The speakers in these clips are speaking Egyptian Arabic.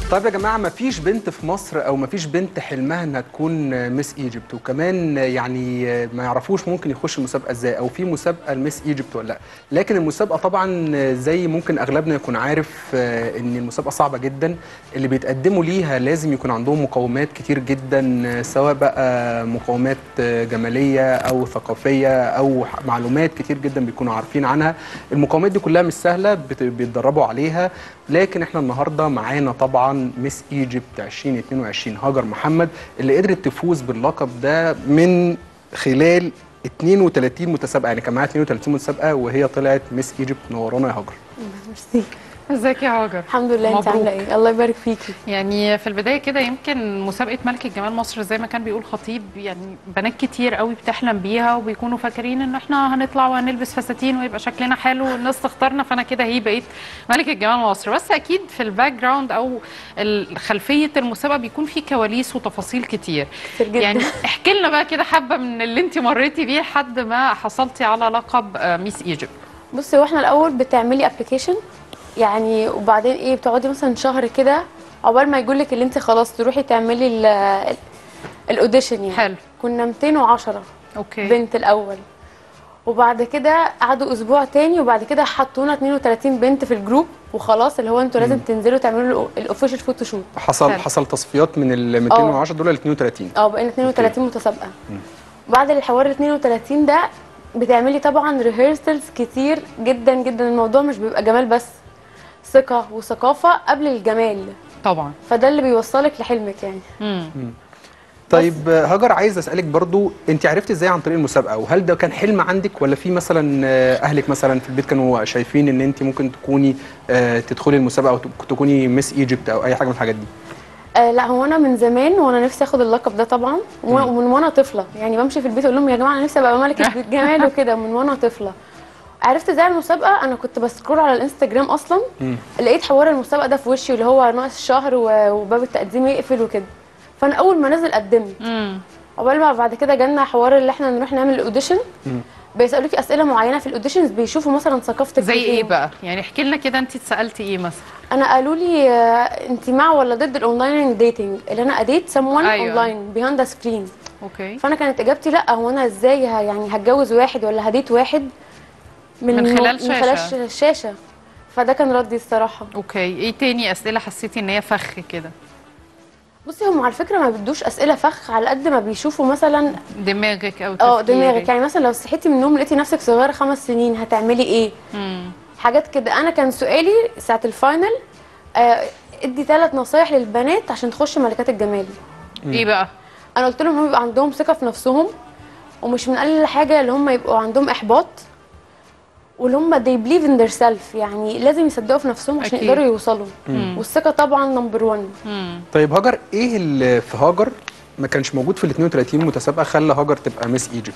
طيب يا جماعه ما فيش بنت في مصر او ما فيش بنت حلمها انها تكون ميس ايجيبت وكمان يعني ما يعرفوش ممكن يخش المسابقه ازاي او في مسابقه لميس ايجيبت ولا لا لكن المسابقه طبعا زي ممكن اغلبنا يكون عارف ان المسابقه صعبه جدا اللي بيتقدموا ليها لازم يكون عندهم مقومات كتير جدا سواء بقى مقومات جماليه او ثقافيه او معلومات كتير جدا بيكونوا عارفين عنها المقومات دي كلها مش سهله بت- بيتدربوا عليها لكن احنا النهارده معانا طبعا ميس ايجيبت 2022 هاجر محمد اللي قدرت تفوز باللقب ده من خلال 32 متسابقه يعني كان معاها 32 متسابقه وهي طلعت ميس ايجيبت نورانا يا هاجر ميرسي ازيك يا هاجر الحمد لله انت مبروك. عامله ايه الله يبارك فيكي يعني في البدايه كده يمكن مسابقه ملكه جمال مصر زي ما كان بيقول خطيب يعني بنات كتير قوي بتحلم بيها وبيكونوا فاكرين ان احنا هنطلع وهنلبس فساتين ويبقى شكلنا حلو والناس تختارنا فانا كده هي بقيت ملكه جمال مصر بس اكيد في الباك جراوند او ال- خلفيه المسابقه بيكون في كواليس وتفاصيل كتير كتير جدا يعني احكي لنا بقى كده حبه من اللي انت مريتي بيه لحد ما حصلتي على لقب آه، ميس ايجيبت بصي هو احنا الاول بتعملي ابلكيشن يعني وبعدين ايه بتقعدي مثلا شهر كده عقبال ما يقول لك اللي انت خلاص تروحي تعملي ال- ال- الاوديشن يعني حلو كنا 210 اوكي بنت الاول وبعد كده قعدوا اسبوع تاني وبعد كده حطونا 32 بنت في الجروب وخلاص اللي هو انتوا لازم تنزلوا تعملوا حصل الاوفيشال فوتوشوت حصل حلو. حصل تصفيات من ال 210 دول ل 32 اه بقينا 32 متسابقه بعد الحوار ال 32 ده بتعملي طبعا ريهرسلز كتير جدا جدا الموضوع مش بيبقى جمال بس ثقه وثقافه قبل الجمال طبعا فده اللي بيوصلك لحلمك يعني امم طيب هاجر عايز اسالك برضو انت عرفتي ازاي عن طريق المسابقه وهل ده كان حلم عندك ولا في مثلا آه، اهلك مثلا في البيت كانوا شايفين ان انت ممكن تكوني آه، تدخلي المسابقه او تكوني ميس ايجيبت او اي حاجه من الحاجات دي آه لا هو انا من زمان وانا نفسي اخد اللقب ده طبعا و- ومن وانا طفله يعني بمشي في البيت اقول لهم يا جماعه انا نفسي ابقى ملكه جمال وكده من وانا طفله عرفت ازاي المسابقه انا كنت بسكرول على الانستجرام اصلا لقيت حوار المسابقه ده في وشي اللي هو ناقص شهر و- وباب التقديم يقفل وكده فانا اول ما نزل قدمت امم عقبال ما بعد كده جالنا حوار اللي احنا نروح نعمل الاوديشن بيسالوكي اسئله معينه في الاوديشنز بيشوفوا مثلا ثقافتك زي في ايه إيه. بقى يعني احكي لنا كده انت اتسالتي ايه مثلا انا قالوا لي انت مع ولا ضد الاونلاين ديتنج اللي انا اديت سمون أيوة. اونلاين بيهاند ذا سكرين اوكي فانا كانت اجابتي لا هو انا ازاي ه- يعني هتجوز واحد ولا هديت واحد من خلال من شاشة. خلال الشاشه فده كان ردي الصراحه اوكي ايه تاني اسئله حسيتي ان هي فخ كده بصي هم على فكره ما بيدوش اسئله فخ على قد ما بيشوفوا مثلا دماغك او اه تفكيرك دماغك يعني مثلا لو صحيتي من النوم لقيتي نفسك صغيره خمس سنين هتعملي ايه امم حاجات كده انا كان سؤالي ساعه الفاينل آه ادي ثلاث نصايح للبنات عشان تخش ملكات الجمال ايه بقى انا قلت لهم هم يبقى عندهم ثقه في نفسهم ومش من اقل حاجه اللي هم يبقوا عندهم احباط واللي هم they believe in their self يعني لازم يصدقوا في نفسهم عشان أكيد. يقدروا يوصلوا والثقه طبعا نمبر 1 امم طيب هاجر ايه اللي في هاجر ما كانش موجود في ال 32 متسابقه خلى هاجر تبقى ميس ايجيبت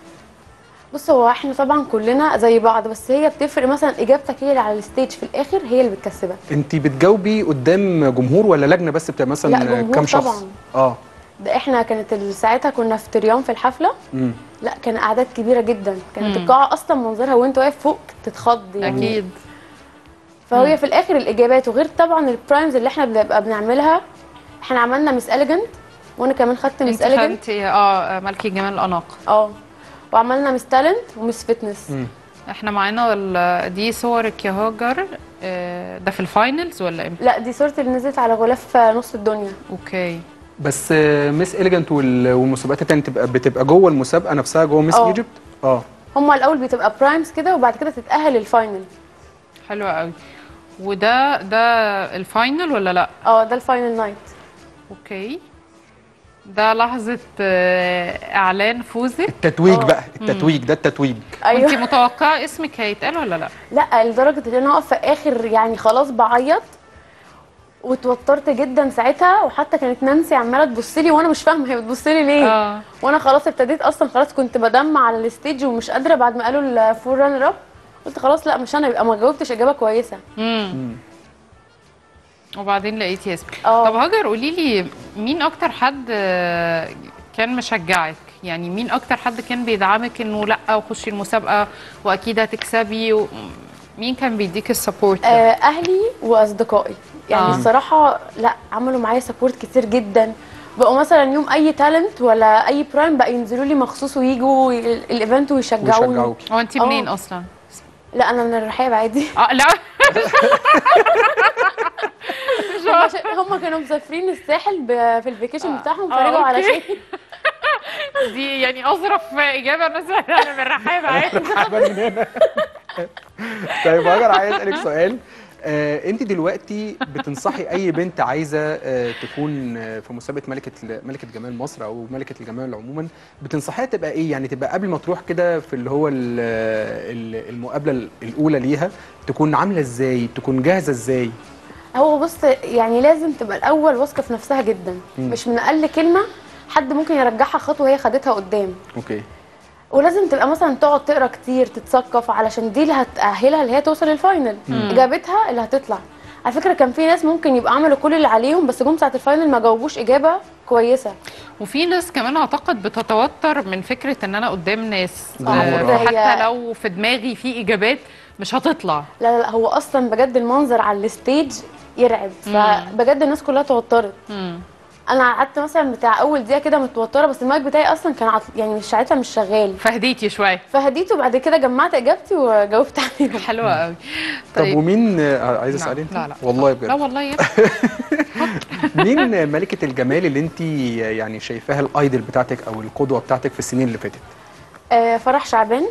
بص هو احنا طبعا كلنا زي بعض بس هي بتفرق مثلا اجابتك هي اللي على الستيج في الاخر هي اللي بتكسبك انت بتجاوبي قدام جمهور ولا لجنه بس بتبقى مثلا لا، جمهور كام شخص طبعاً. اه ده احنا كانت ال- ساعتها كنا في تريوم في الحفله امم لا كان اعداد كبيره جدا كانت مم. القاعه اصلا منظرها وانت واقف فوق تتخض يعني اكيد فهي في الاخر الاجابات وغير طبعا البرايمز اللي احنا بنبقى بنعملها احنا عملنا مس اليجنت وانا كمان خدت مس انت اليجنت خدتي اه ملكي جمال الاناقه اه وعملنا مس تالنت ومس فتنس احنا معانا ال- دي صورك يا هاجر آه، ده في الفاينلز ولا امتى لا دي صورتي اللي نزلت على غلاف نص الدنيا اوكي بس ميس اليجنت والمسابقات التانية تبقى بتبقى جوه المسابقه نفسها جوه ميس اه. ايجيبت اه هما الاول بتبقى برايمز كده وبعد كده تتاهل الفاينل حلو قوي وده ده الفاينل ولا لا اه ده الفاينل نايت اوكي ده لحظه آه، اعلان فوزك التتويج اه. بقى التتويج ده التتويج انت ايوه متوقعه اسمك هيتقال ولا لا لا لدرجه ان انا اقف في اخر يعني خلاص بعيط واتوترت جدا ساعتها وحتى كانت نانسي عماله تبص لي وانا مش فاهمه هي بتبص لي ليه اه وانا خلاص ابتديت اصلا خلاص كنت بدمع على الستيج ومش قادره بعد ما قالوا الفور رانر اب قلت خلاص لا مش انا يبقى ما جاوبتش اجابه كويسه امم وبعدين لقيتي اسمك اه. طب هاجر قولي لي مين اكتر حد آه، كان مشجعك يعني مين اكتر حد كان بيدعمك انه لا وخشي المسابقه واكيد هتكسبي و... مين كان بيديك السبورت آه، اهلي واصدقائي يعني آه. الصراحه لا عملوا معايا سبورت كتير جدا بقوا مثلا يوم اي تالنت ولا اي برايم بقى ينزلوا لي مخصوص ويجوا ال- الايفنت ويشجعوني ويشجعوكي هو انت آه. منين اصلا؟ لا انا من الرحاب عادي اه لا هم عشان- هم كانوا مسافرين الساحل ب- في الفيكيشن بتاعهم آه، فرجعوا أوكي. علشان دي يعني اظرف اجابه مثلا انا من الرحاب عادي تعبان من هنا طيب هاجر عايز اسالك سؤال آه، انت دلوقتي بتنصحي اي بنت عايزه آه، تكون آه، في مسابقه ملكه ملكه جمال مصر او ملكه الجمال عموما بتنصحيها تبقى ايه يعني تبقى قبل ما تروح كده في اللي هو ال- ال- المقابله الاولى ليها تكون عامله ازاي تكون جاهزه ازاي هو بص يعني لازم تبقى الاول واثقه في نفسها جدا مش من اقل كلمه حد ممكن يرجعها خطوه هي خدتها قدام اوكي ولازم تبقى مثلا تقعد تقرا كتير تتثقف علشان دي اللي هتأهلها اللي هي توصل للفاينل اجابتها اللي هتطلع على فكره كان في ناس ممكن يبقى عملوا كل اللي عليهم بس جم ساعه الفاينل ما جاوبوش اجابه كويسه وفي ناس كمان اعتقد بتتوتر من فكره ان انا قدام ناس جمهور. آه، هي- حتى لو في دماغي في اجابات مش هتطلع لا لا لا هو اصلا بجد المنظر على الستيج يرعب فبجد الناس كلها توترت مم. انا قعدت مثلا بتاع اول دقيقه كده متوتره بس المايك بتاعي اصلا كان عط... يعني مش ساعتها مش شغال فهديتي شويه فهديت وبعد كده جمعت اجابتي وجاوبت عليهم حلوه قوي طب ومين آه، عايزه لا، اسالي انت لا، لا. والله لا بجد والله يا مين ملكه الجمال اللي انت يعني شايفاها الايدل بتاعتك او القدوه بتاعتك في السنين اللي فاتت آه فرح شعبان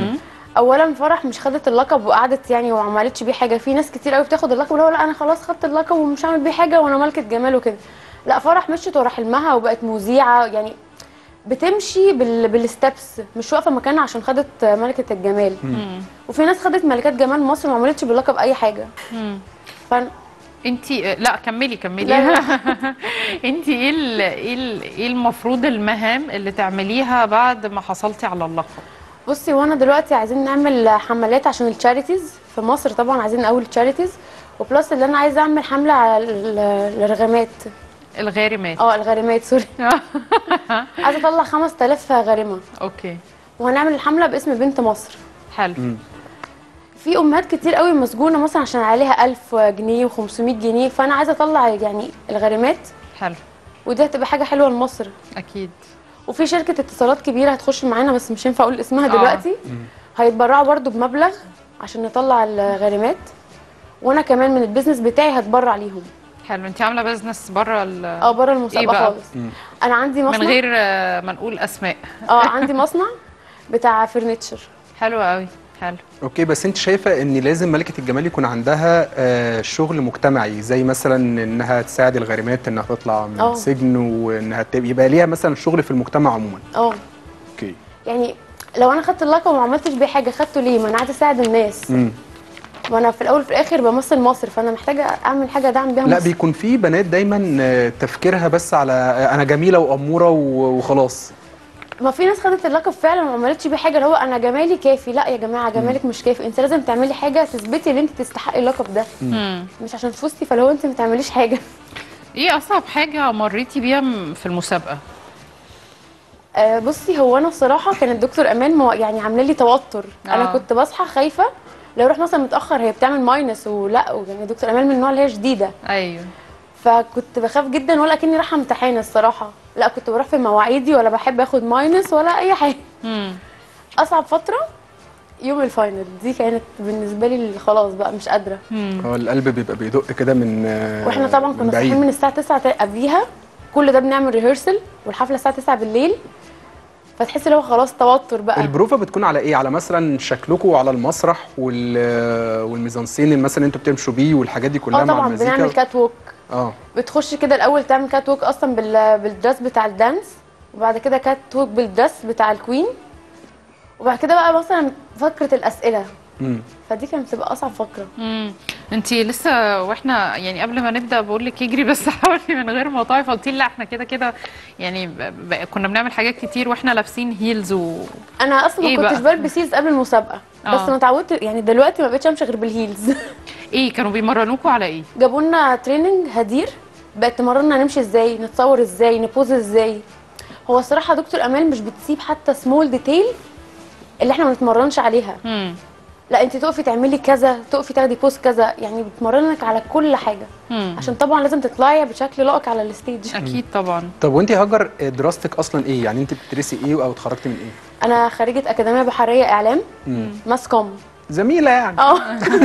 اولا فرح مش خدت اللقب وقعدت يعني وما عملتش بيه حاجه في ناس كتير قوي بتاخد اللقب اللي هو لا انا خلاص خدت اللقب ومش هعمل بيه حاجه وانا ملكه جمال وكده لا فرح مشيت ورا حلمها وبقت مذيعه يعني بتمشي بال... بالستبس مش واقفه مكانها عشان خدت ملكه الجمال وفي ناس خدت ملكات جمال مصر وما عملتش باللقب اي حاجه فانا انت لا كملي كملي لا، انت ايه ال- ايه ال- ايه المفروض المهام اللي تعمليها بعد ما حصلتي على اللقب بصي وانا دلوقتي عايزين نعمل حملات عشان التشاريتيز في مصر طبعا عايزين اول تشاريتيز وبلس اللي انا عايزه اعمل حمله على ال- الرغامات الغارمات اه الغارمات سوري عايزه اطلع 5000 غارمه اوكي وهنعمل الحمله باسم بنت مصر حلو في امهات كتير قوي مسجونه مثلا عشان عليها 1000 جنيه و500 جنيه فانا عايزه اطلع يعني الغارمات حلو ودي هتبقى حاجه حلوه لمصر اكيد وفي شركه اتصالات كبيره هتخش معانا بس مش هينفع اقول اسمها آه. دلوقتي هيتبرعوا برضو بمبلغ عشان نطلع الغارمات وانا كمان من البيزنس بتاعي هتبرع ليهم حلو انت عامله بزنس بره ال- اه بره المسابقه إيه بقى؟ خالص انا عندي مصنع من غير آه، ما نقول اسماء اه عندي مصنع بتاع فرنتشر حلو قوي حلو اوكي بس انت شايفه ان لازم ملكه الجمال يكون عندها آه، شغل مجتمعي زي مثلا انها تساعد الغارمات انها تطلع من اه. السجن وانها تبقى يبقى ليها مثلا شغل في المجتمع عموما اه اوكي يعني لو انا خدت اللقب وما عملتش بيه حاجه خدته ليه ما انا عايزه اساعد الناس امم ما انا في الاول وفي الاخر بمثل مصر فانا محتاجه اعمل حاجه ادعم بيها لا مصر بيكون في بنات دايما آه، تفكيرها بس على آه، انا جميله واموره و- وخلاص ما في ناس خدت اللقب فعلا وما عملتش بيه حاجه اللي هو انا جمالي كافي لا يا جماعه جمالك مش كافي انت لازم تعملي حاجه تثبتي ان انت تستحقي اللقب ده مم. مش عشان فزتي فلو انت ما تعمليش حاجه ايه اصعب حاجه مريتي بيها م- في المسابقه آه بصي هو انا الصراحه كان الدكتور امان مو يعني عامله لي توتر انا آه. كنت بصحى خايفه لو رحت مثلا متاخر هي بتعمل ماينس ولا يعني دكتور امان من النوع اللي هي شديده ايوه فكنت بخاف جدا ولا كاني رايحه امتحان الصراحه لا كنت بروح في مواعيدي ولا بحب اخد ماينس ولا اي حاجه مم. اصعب فتره يوم الفاينل دي كانت بالنسبه لي اللي خلاص بقى مش قادره هو القلب بيبقى بيدق كده من آه، واحنا طبعا كنا من صاحيين بعيد. من الساعه 9 قبليها كل ده بنعمل ريهرسل والحفله الساعه 9 بالليل فتحسي لو خلاص توتر بقى البروفه بتكون على ايه على مثلا شكلكم على المسرح وال والميزانسين اللي مثلا انتوا بتمشوا بيه والحاجات دي كلها اه مع طبعا المزيكا بنعمل كات ووك اه بتخشي كده الاول تعمل كات ووك اصلا بال... بالدرس بتاع الدانس وبعد كده كات ووك بالدرس بتاع الكوين وبعد كده بقى مثلا فقره الاسئله امم فدي كانت بتبقى اصعب فقره امم انت لسه واحنا يعني قبل ما نبدا بقول لك اجري بس حاولي من غير مقاطع فقلتي لي لا احنا كده كده يعني ب... ب... كنا بنعمل حاجات كتير واحنا لابسين هيلز و انا اصلا إيه ما كنتش بقى؟ بلبس هيلز قبل المسابقه بس آه. انا اتعودت يعني دلوقتي ما بقتش امشي غير بالهيلز ايه كانوا بيمرنوكوا على ايه جابوا لنا تريننج هدير بقت تمرنا نمشي ازاي نتصور ازاي نبوز ازاي هو الصراحه دكتور امال مش بتسيب حتى سمول ديتيل اللي احنا ما نتمرنش عليها امم لا انت تقفي تعملي كذا تقفي تاخدي بوست كذا يعني بتمرنك على كل حاجه مم. عشان طبعا لازم تطلعي بشكل لائق على الستيج اكيد طبعا طب وانت يا هاجر دراستك اصلا ايه يعني انت بتدرسي ايه او اتخرجتي من ايه انا خريجه اكاديميه بحريه اعلام مم. ماس كوم زميله يعني اه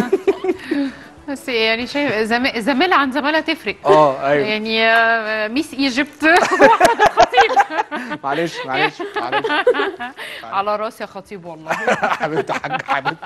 بس يعني شايف زم... زميلة عن زمالة تفرق اه ايوه يعني آه، ميس ايجيبت واحمد الخطيب معلش معلش معلش على راسي يا خطيب والله حبيبتي يا حاج حبيبتي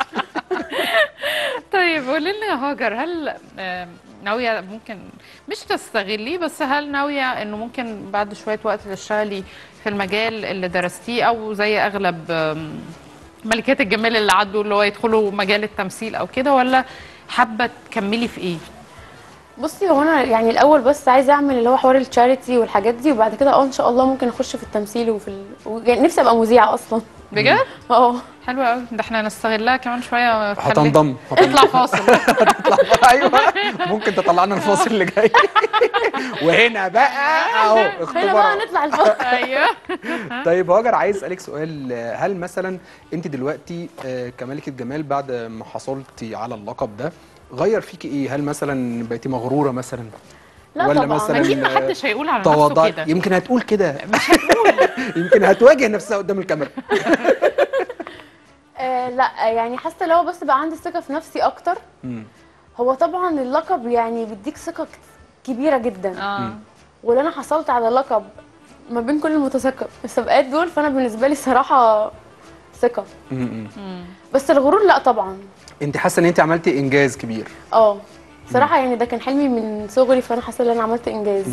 طيب قولي لنا يا هاجر هل آم، ناوية ممكن مش تستغليه بس هل ناوية انه ممكن بعد شوية وقت تشتغلي في المجال اللي درستيه او زي اغلب آم، ملكات الجمال اللي عدوا اللي هو يدخلوا مجال التمثيل او كده ولا حابة تكملي في ايه؟ بصي هو انا يعني الاول بس عايزه اعمل اللي هو حوار التشاريتي والحاجات دي وبعد كده اه ان شاء الله ممكن اخش في التمثيل وفي ال... و- يعني نفسي ابقى مذيعه اصلا بجد؟ اه حلوة قوي ده احنا هنستغلها كمان شوية خلي- هتنضم اطلع فاصل ايوه ممكن تطلعنا الفاصل اللي جاي وهنا بقى اهو هنا بقى اختبار نطلع الفصل ايوه طيب هاجر عايز اسالك سؤال هل مثلا انت دلوقتي آه، كملكه جمال بعد ما حصلتي على اللقب ده غير فيكي ايه هل مثلا بقيتي مغروره مثلا لا ولا طبعا مثلا اكيد ما حدش هيقول على نفسه تواضع كده يمكن هتقول كده مش هتقول يمكن هتواجه نفسها قدام الكاميرا آه لا يعني حاسه لو بس بقى عندي ثقه في نفسي اكتر مم. هو طبعا اللقب يعني بيديك ثقه ك- كبيره جدا اه ولو انا حصلت على لقب ما بين كل المتسابقات السباقات دول فانا بالنسبه لي الصراحه ثقه مم. بس الغرور لا طبعا انت حاسه ان انت عملتي انجاز كبير اه صراحه يعني ده كان حلمي من صغري فانا حاسه ان انا عملت انجاز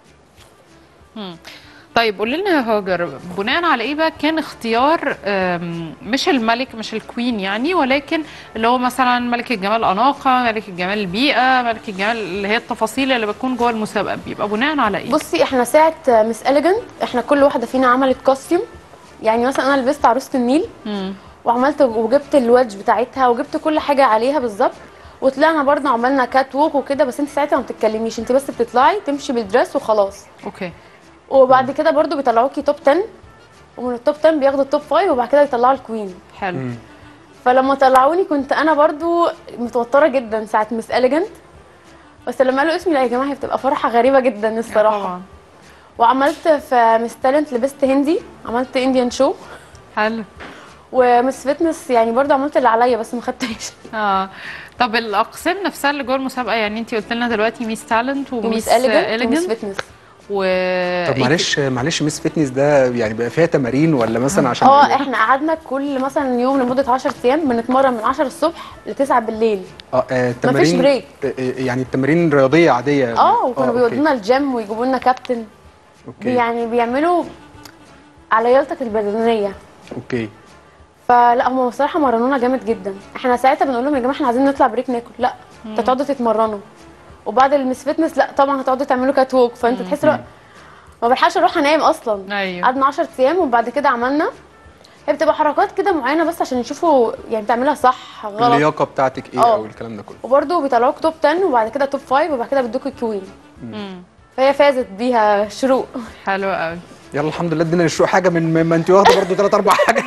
طيب قولي لنا يا هاجر بناء على ايه بقى كان اختيار آم، مش الملك مش الكوين يعني ولكن اللي هو مثلا ملك الجمال اناقه ملك الجمال البيئه ملك الجمال اللي هي التفاصيل اللي بتكون جوه المسابقه بيبقى بناء على ايه بصي احنا ساعه مس اليجنت احنا كل واحده فينا عملت كاستيوم يعني مثلا انا لبست عروسه النيل مم. وعملت وجبت الوادج بتاعتها وجبت كل حاجه عليها بالظبط وطلعنا برضه عملنا كات ووك وكده بس انت ساعتها ما بتتكلميش انت بس بتطلعي تمشي بالدريس وخلاص اوكي وبعد كده برضه بيطلعوكي توب 10 ومن التوب 10 بياخدوا التوب 5 وبعد كده يطلعوا الكوين حلو مم. فلما طلعوني كنت انا برضو متوتره جدا ساعه مس اليجنت بس لما قالوا اسمي لا يا جماعه هي بتبقى فرحه غريبه جدا الصراحه طبعا وعملت في مس تالنت لبست هندي عملت انديان شو حلو ومس فتنس يعني برضو عملت اللي عليا بس ما خدتهاش اه طب الاقسام نفسها اللي جوه المسابقه يعني انت قلت لنا دلوقتي ميس تالنت وميس ومس اليجنت ومس اليجنت فتنس و طب إيه معلش معلش ميس فتنس ده يعني بقى فيها تمارين ولا مثلا عشان اه احنا قعدنا كل مثلا يوم لمده 10 ايام بنتمرن من 10 الصبح ل 9 بالليل اه آه، مفيش تمارين بريك. آه، آه، يعني التمارين رياضيه عاديه اه وكانوا أوكي. بيودونا الجيم ويجيبوا لنا كابتن اوكي يعني بيعملوا على لياقتك البدنيه اوكي فلا هم بصراحه مرنونا جامد جدا احنا ساعتها بنقول لهم يا جماعه احنا عايزين نطلع بريك ناكل لا انتوا تقعدوا تتمرنوا وبعد المس فتنس لا طبعا هتقعدوا تعملوا كات ووك فانت تحس لا ما بلحقش اروح انام اصلا ايوه قعدنا 10 ايام وبعد كده عملنا هي بتبقى حركات كده معينه بس عشان يشوفوا يعني بتعملها صح غلط اللياقه بتاعتك ايه اه. او الكلام ده كله وبرده بيطلعوك توب 10 وبعد كده توب 5 وبعد كده بيدوك الكوين مم. فهي فازت بيها شروق حلو قوي يلا الحمد لله ادينا للشروق حاجه من ما انت واخده برضه ثلاث اربع حاجات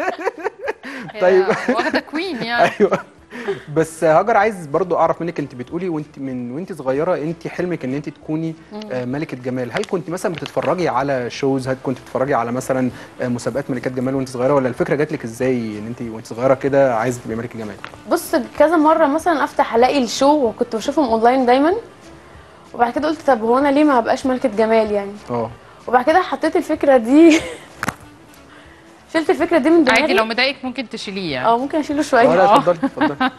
طيب. هي واخده كوين يعني ايوه بس هاجر عايز برضو اعرف منك انت بتقولي وانت من وانت صغيره انت حلمك ان انت تكوني آه، ملكه جمال هل كنت مثلا بتتفرجي على شوز هل كنت بتتفرجي على مثلا آه، مسابقات ملكات جمال وانت صغيره ولا الفكره جات لك ازاي ان انت وانت صغيره كده عايزه تبقي ملكه جمال بص كذا مره مثلا افتح الاقي الشو وكنت بشوفهم اونلاين دايما وبعد كده قلت طب هو انا ليه ما ابقاش ملكه جمال يعني اه وبعد كده حطيت الفكره دي شلت الفكره دي من عادي لو دماغي مضايقك ممكن تشيليه يعني اه ممكن اشيله اه شويه لا اتفضلي اتفضلي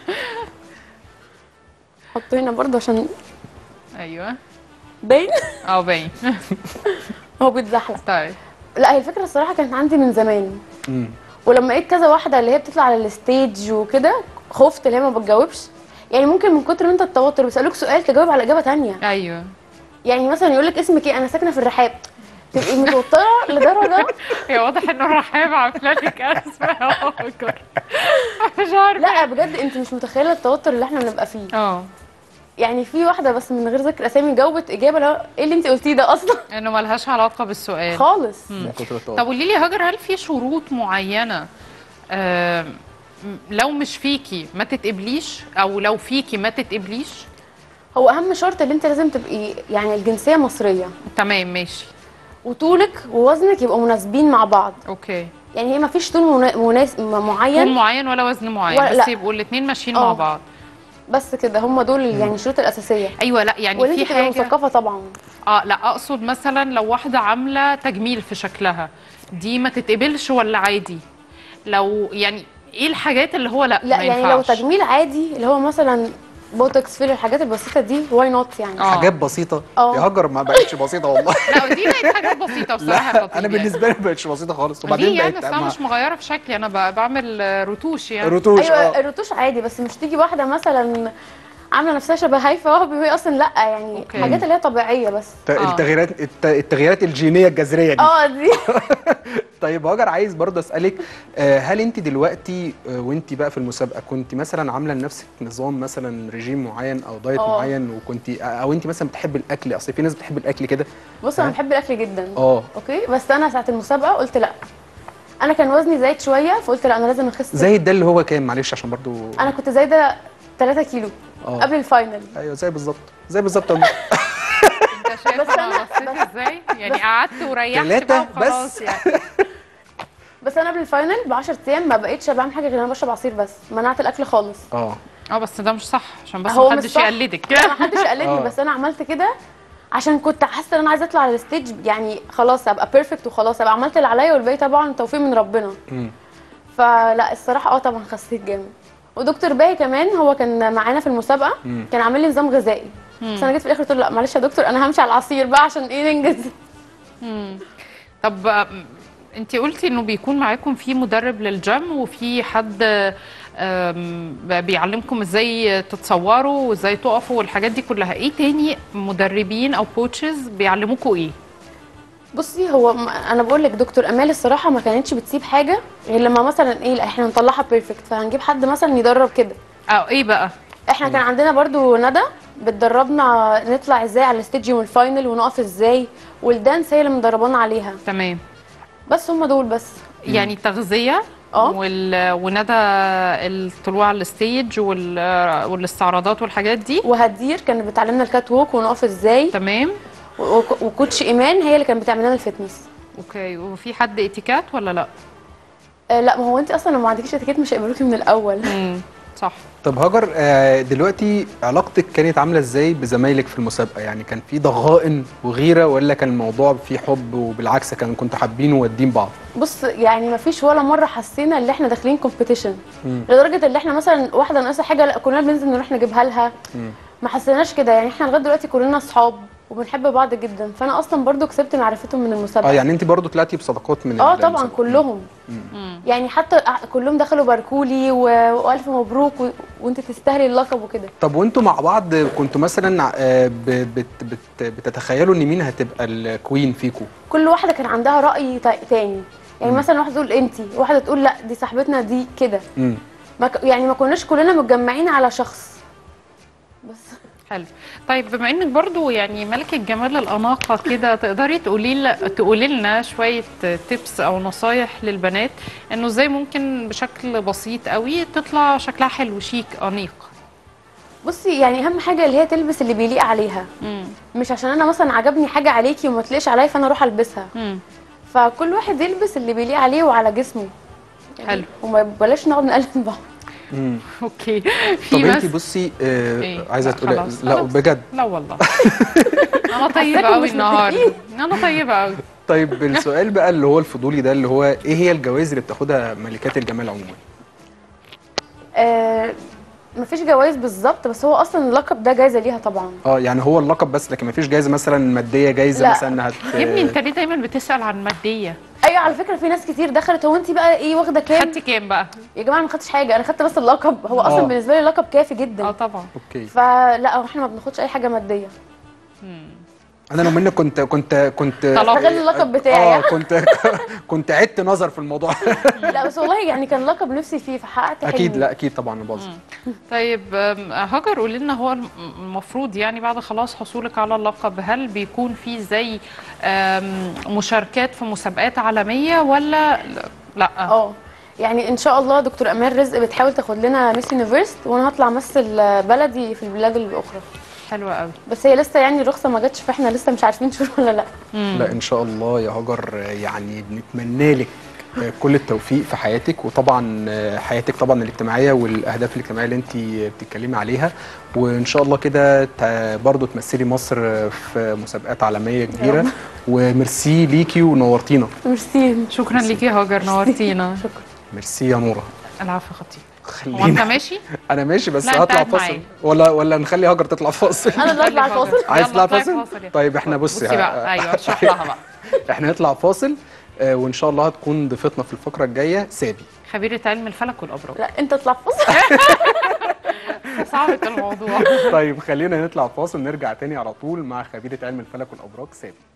احطه هنا برضه عشان ايوه باين اه باين هو بيتزحلق طيب لا هي الفكره الصراحه كانت عندي من زمان مم. ولما لقيت كذا واحده اللي هي بتطلع على الستيج وكده خفت اللي هي ما بتجاوبش يعني ممكن من كتر ما انت التوتر بيسالوك سؤال تجاوب على اجابه تانية ايوه يعني مثلا يقول لك اسمك ايه انا ساكنه في الرحاب تبقي متوتره لدرجه هي واضح انه رحاب عامله لك ازمه يا هاجر مش عارفه لا بجد انت مش متخيله التوتر اللي احنا بنبقى فيه اه يعني في واحده بس من غير ذكر اسامي جاوبت اجابه لا ايه اللي انت قلتيه ده اصلا انه ملهاش علاقه بالسؤال خالص من كتر طب التوتر قولي لي يا هاجر هل في شروط معينه آم، لو مش فيكي ما تتقبليش او لو فيكي ما تتقبليش هو اهم شرط اللي انت لازم تبقي يعني الجنسيه مصريه تمام ماشي وطولك ووزنك يبقوا مناسبين مع بعض اوكي يعني هي ما فيش طول منا... مناس... م- طول معين معين ولا وزن معين ولا- بس لا. يبقوا الاثنين ماشيين اه. مع بعض بس كده هم دول يعني الشروط الاساسيه ايوه لا يعني واللي في انت تبقى حاجه مثقفه طبعا اه لا اقصد مثلا لو واحده عامله تجميل في شكلها دي ما تتقبلش ولا عادي لو يعني ايه الحاجات اللي هو لا لا ما يعني لو ينفعش؟ تجميل عادي اللي هو مثلا بوتوكس فيلر الحاجات البسيطه دي واي نوت يعني اه. حاجات بسيطه اه. يا هاجر ما بقتش بسيطه والله لا دي بقت حاجات بسيطه بصراحه يا لا خطيب انا يعني. بالنسبه لي ما بقتش بسيطه خالص وبعدين وبعدين يعني بقت اصل انا مع- مش مغيره في شكلي انا ب- بعمل آه، رتوش يعني روتوش ايوه اه الرتوش عادي بس مش تيجي واحده مثلا عامله نفسها شبه هايفه وهبي وهي اصلا لا يعني اوكي. حاجات اللي هي طبيعيه بس ت- اه. التغييرات الت- التغييرات الجينيه الجذريه دي اه دي طيب هاجر عايز برضه اسالك آه، هل انت دلوقتي آه، وانت بقى في المسابقه كنت مثلا عامله لنفسك نظام مثلا رجيم معين او دايت اه. معين وكنت او انت مثلا بتحب الاكل اصل في ناس بتحب الاكل كده بص انا ها؟ بحب الاكل جدا اه اوكي بس انا ساعه المسابقه قلت لا انا كان وزني زايد شويه فقلت لا انا لازم اخس زي ده اللي هو كام معلش عشان برضه انا كنت زايده 3 كيلو اه. قبل الفاينل ايوه زي بالظبط زي بالظبط يا أم. انت شايف بس انا أنا- بصيت ازاي يعني قعدت وريحت تلاتة بقى وخلاص بس. يعني بس انا قبل الفاينل ب 10 ايام ما بقتش بعمل حاجه غير انا بشرب عصير بس منعت الاكل خالص اه اه بس ده مش صح عشان بس هو مش محدش صح. يقلدك لا ما حدش قلدني اه. بس انا عملت كده عشان كنت حاسه ان انا عايزه اطلع على الستيج يعني خلاص ابقى بيرفكت وخلاص ابقى عملت اللي عليا والباقي طبعا توفيق من ربنا مم. فلا الصراحه اه طبعا خسيت جامد ودكتور باهي كمان هو كان معانا في المسابقه مم. كان عامل لي نظام غذائي بس انا جيت في الاخر قلت له لا معلش يا دكتور انا همشي على العصير بقى عشان ايه ننجز طب انت قلتي انه بيكون معاكم في مدرب للجيم وفي حد آم، بيعلمكم ازاي تتصوروا وازاي تقفوا والحاجات دي كلها ايه تاني مدربين او كوتشز بيعلموكوا ايه بصي هو م- انا بقول لك دكتور امال الصراحه ما كانتش بتسيب حاجه غير لما مثلا ايه لا احنا نطلعها بيرفكت فهنجيب حد مثلا يدرب كده اه ايه بقى احنا كان عندنا برضو ندى بتدربنا نطلع ازاي على الستيج يوم الفاينل ونقف ازاي والدانس هي اللي مدربانا عليها تمام بس هم دول بس يعني تغذيه اه. وال... وندى الطلوع على الستيج وال... والاستعراضات والحاجات دي وهدير كانت بتعلمنا الكات ووك ونقف ازاي تمام و- وك- وكوتش ايمان هي اللي كانت بتعمل لنا الفتنس اوكي وفي حد اتيكات ولا لا آه لا ما هو انت اصلا لو ما عندكيش اتيكيت مش هيقبلوكي من الاول امم صح طب هاجر آه، دلوقتي علاقتك كانت عامله ازاي بزمايلك في المسابقه يعني كان في ضغائن وغيره ولا كان الموضوع فيه حب وبالعكس كان كنتوا حابين وودين بعض بص يعني ما فيش ولا مره حسينا ان احنا داخلين كومبيتيشن مم. لدرجه ان احنا مثلا واحده ناقصه حاجه لا كلنا بننزل نروح نجيبها لها مم. ما حسيناش كده يعني احنا لغايه دلوقتي كلنا اصحاب وبنحب بعض جدا فانا اصلا برضو كسبت معرفتهم من المسابقه اه يعني انت برضو طلعتي بصداقات من اه ال- طبعا المسابقة. كلهم يعني حتى ع- كلهم دخلوا باركولي و... والف مبروك و... وانت تستاهلي اللقب وكده طب وانتوا مع بعض كنتوا مثلا آه، ب- بت بت بتتخيلوا ان مين هتبقى الكوين فيكو كل واحده كان عندها راي تا- تاني يعني مثلا واحده تقول انت واحده تقول لا دي صاحبتنا دي كده امم ما ك... يعني ما كناش كلنا متجمعين على شخص بس حلو طيب بما انك برضو يعني ملكة جمال الأناقة كده تقدري تقولي ل- تقولي لنا شوية تيبس أو نصايح للبنات إنه إزاي ممكن بشكل بسيط قوي تطلع شكلها حلو شيك أنيق بصي يعني اهم حاجه اللي هي تلبس اللي بيليق عليها مم. مش عشان انا مثلا عجبني حاجه عليكي وما تليقش عليا فانا اروح البسها مم. فكل واحد يلبس اللي بيليق عليه وعلى جسمه يعني حلو. وما بلاش نقعد نقلب بعض امم أوكي طب في انت بس بصي آه إيه؟ عايزه لا، تقولي خلاص، لا خلاص. بجد لا والله أنا طيبة حاساكم قوي مش النهاردة متفقين. أنا طيبة قوي طيب السؤال بقى اللي هو الفضولي ده اللي هو ايه هي الجوائز اللي بتاخدها ملكات الجمال عموما آه مفيش جوائز بالظبط بس هو اصلا اللقب ده جايزه ليها طبعا اه يعني هو اللقب بس لكن مفيش جايزه مثلا ماديه جايزه لا. مثلا هت يا ابني أنت ليه دايما بتسأل عن مادية ايوه على فكره في ناس كتير دخلت هو انت بقى ايه واخده كام خدتي كام بقى؟ يا جماعه أنا ما خدتش حاجه انا خدت بس اللقب هو اصلا آه. بالنسبه لي اللقب كافي اه جدا طبعا اوكي فلا هو احنا ما بناخدش اي حاجه ماديه انا لو منك كنت كنت كنت طلب. استغل اللقب بتاعي اه كنت كنت عدت نظر في الموضوع لا بس والله يعني كان لقب نفسي فيه فحققت اكيد حلمي. لا اكيد طبعا باظ طيب أم، هاجر قولي لنا هو الم- المفروض يعني بعد خلاص حصولك على اللقب هل بيكون في زي أم، مشاركات في مسابقات عالمية ولا لا؟ اه يعني ان شاء الله دكتور امال رزق بتحاول تاخد لنا ميس يونيفرس وانا هطلع امثل بلدي في البلاد الاخرى حلوه قوي بس هي لسه يعني الرخصه ما جاتش فاحنا لسه مش عارفين شهور ولا لا لا ان شاء الله يا هاجر يعني بنتمنى لك كل التوفيق في حياتك وطبعا حياتك طبعا الاجتماعيه والاهداف الاجتماعيه اللي انت بتتكلمي عليها وان شاء الله كده ت- برضو تمثلي مصر في مسابقات عالميه كبيره وميرسي ليكي ونورتينا ميرسي شكرا ليكي يا هاجر نورتينا ميرسي يا نوره العفو خطيب هو انت خلينا ماشي انا ماشي بس لا، أنت هطلع قاعد فاصل معايا. ولا ولا نخلي هاجر تطلع فاصل انا اللي اطلع خلي هاجر. الفاصل عايز يلا تطلع اطلعي فاصل يا طيب احنا بصي بصي بقى ايوه اشرح لها بقى احنا هنطلع فاصل آه، وان شاء الله هتكون ضيفتنا في الفقره الجايه سابي خبيره علم الفلك والابراج لا انت اطلع فاصل صعبة الموضوع طيب خلينا نطلع فاصل نرجع تاني على طول مع خبيره علم الفلك والابراج سابي